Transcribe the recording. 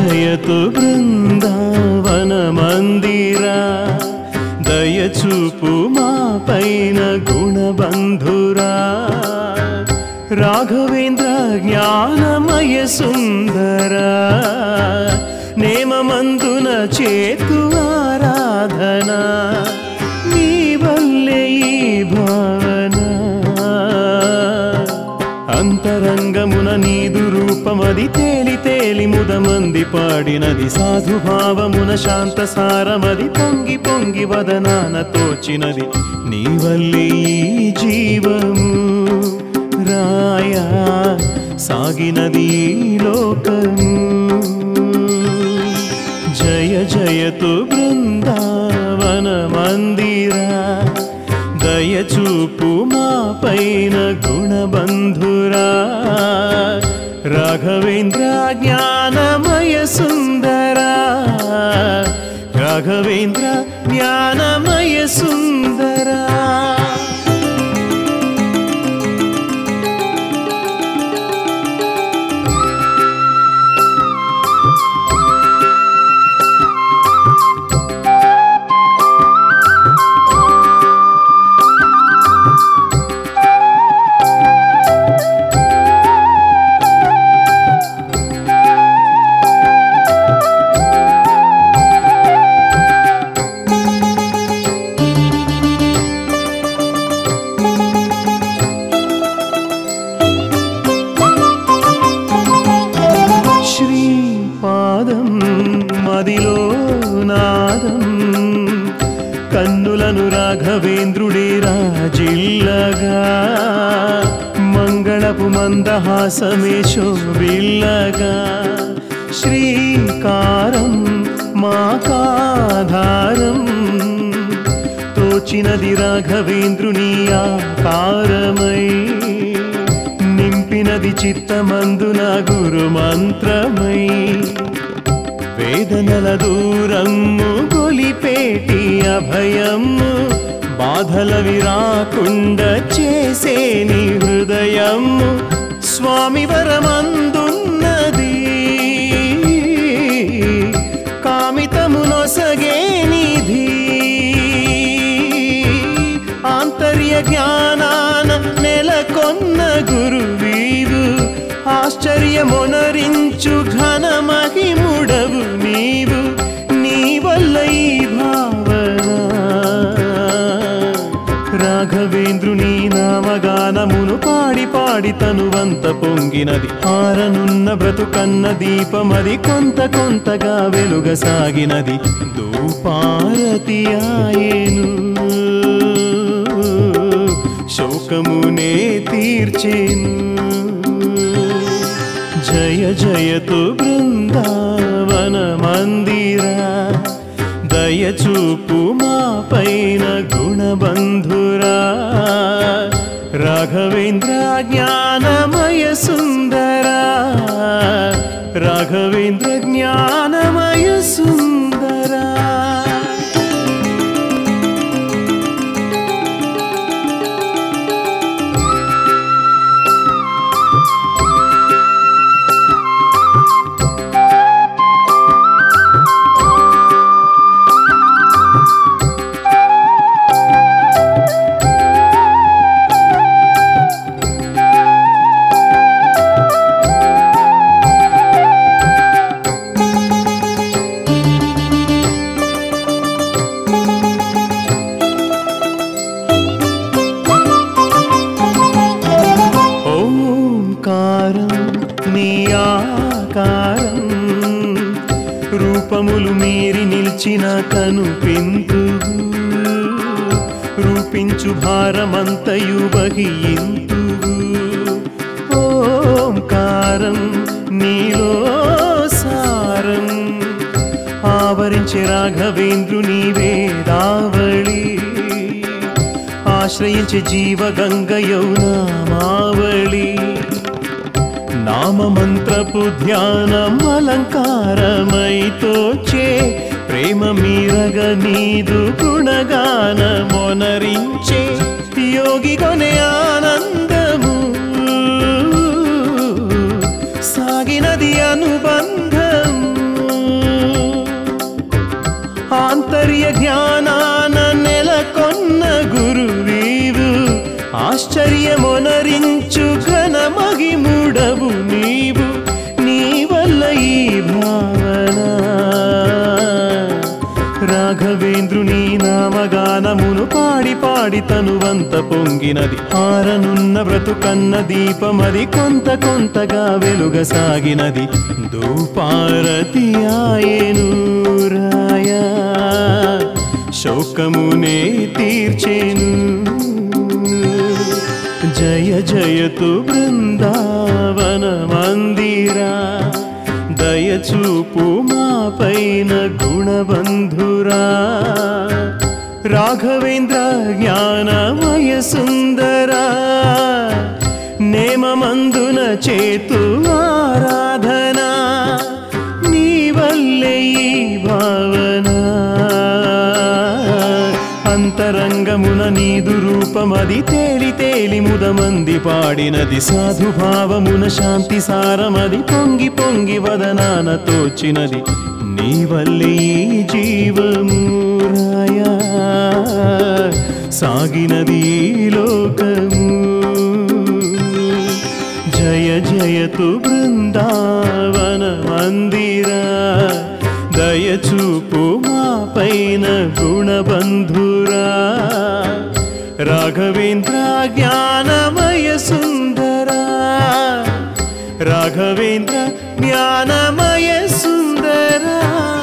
జయతు బృందావన మందిరా దయచూపు మా పైన గుణబంధురా రాఘవేంద్ర జ్ఞానమయ సుందరా నేమమందున చేతు ఆరాధన నీ వల్లే ఈ భావన అంతరంగమున నీదు రూపమది తేలి తేలి ముదమంది పాడినది సాధుభావమున శాంత సారమది పొంగి పొంగి వదనాన తోచినది నీ వల్లి ఈ జీవము రాయా సాగినది ఈ లోకము జయ జయతు బృందావన మందిరా దయచూపు మా పైన గుణబంధురా రాఘవేంద్ర జ్ఞానమయ సుందరా రాఘవేంద్ర జ్ఞానమయ సుందరా శ్రీపాదం మదిలో నాదం కన్నులను రాఘవేంద్రుడి రాజిల్లగా మంగళపు మందహాసమే శోభిల్లగా శ్రీకారం మాకాధారం తోచినది రాఘవేంద్రుని ఆకారమై నింపినది చిత్తమందున గురు మంత్రమై వేదనల దూరమ్ము గొలిపేటి అభయమ్ము బాధల విరాకుండ చేసే నీ హృదయమ్ము స్వామి వరమందున్నది కామితమునొసగే నిధి ఆంతర్య జ్ఞానాన నెలకొన్న గురువీవు ఆశ్చర్యమొనరించు ఘన మహిముడవు నీవు నీ వల్ల ఈ భావన రాఘవేంద్రుని నామగానమును పాడి పాడి తనువంత పొంగినది ఆరనున్న బ్రతుకన్న దీపమది కొంత కొంతగా వెలుగసాగినది దూపారతి ఆయను శోకమునే తీర్చేను జయ జయతు బృందావన మందిరా దయచూపు మా పైన గుణబంధురా రాఘవేంద్ర జ్ఞానమయ సుందరా రాఘవేంద్ర జ్ఞానమయ సుందరా ఓంకారం నీ ఆకారం రూపములు మీరి నిలిచిన కనుపింతు రూపించు భారమంతయు బహియింతు ఓంకారం నీలో సారం ఆవరించి రాఘవేంద్రుని వేదావళి ఆశ్రయించి జీవగంగ యౌనామావళి నామమంత్రపు ధ్యానం అలంకారమై తోచే ప్రేమ మీరగ నీదు గుణగానమొనరించే యోగి కొనే ఆనందము సాగినది అనుబంధం ఆంతర్య జ్ఞానాన నెలకొన్న గురువీవు ఆశ్చర్యమొనరించు ఘన మహిముడవు నీవు నీ వల్ల ఈ భావన రాఘవేంద్రుని నామగానమును పాడి పాడి తనువంత పొంగినది ఆరనున్న బ్రతుకన్న దీపమది కొంత కొంతగా వెలుగసాగినది దూపారతి ఆయను రాయా శోకమునే తీర్చేను జయ జయతు బృందావన మందిరా దయచూపు మా పైన గుణబంధురా రాఘవేంద్ర జ్ఞానమయ సుందరా నేమమందున చేతు ఆరాధన నీ వల్లే ఈ భావన అంతరంగమున నీదు రూపమది తేలి తేలి ముదమంది పాడినది సాధుభావమున శాంతి సారమది పొంగి పొంగి వదనాన తోచినది నీ వల్లే ఈ జీవము రాయా సాగినది ఈ లోకము జయ జయతు బృందావన మందిరా దయచూపు మా పైన గుణబంధురా రాఘవేంద్ర జ్ఞానమయ సుందరా రాఘవేంద్ర జ్ఞానమయ సుందరా